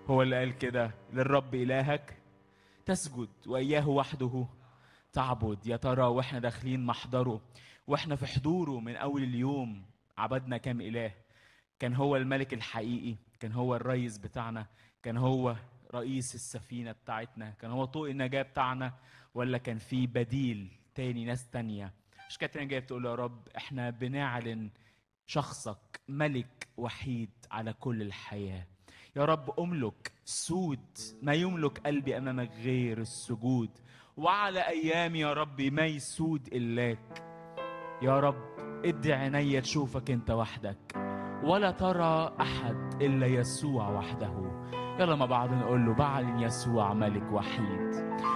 هو اللي قال كده للرب إلهك تسجد وإياه وحده تعبد يا ترى واحنا داخلين محضره واحنا في حضوره من أول اليوم عبدنا كام إله كان هو الملك الحقيقي كان هو الرئيس بتاعنا كان هو رئيس السفينة بتاعتنا كان هو طوق النجاة بتاعنا ولا كان في بديل تاني ناس تانية مش كانت جايه بتقول يا رب احنا بنعلن شخصك ملك وحيد على كل الحياة يا رب أملك سود ما يملك قلبي أمامك غير السجود وعلى أيامي يا رب ما يسود إلاك يا رب ادي عيني تشوفك انت وحدك ولا ترى احد الا يسوع وحده يلا مع بعض نقول له بعلن يسوع ملك وحيد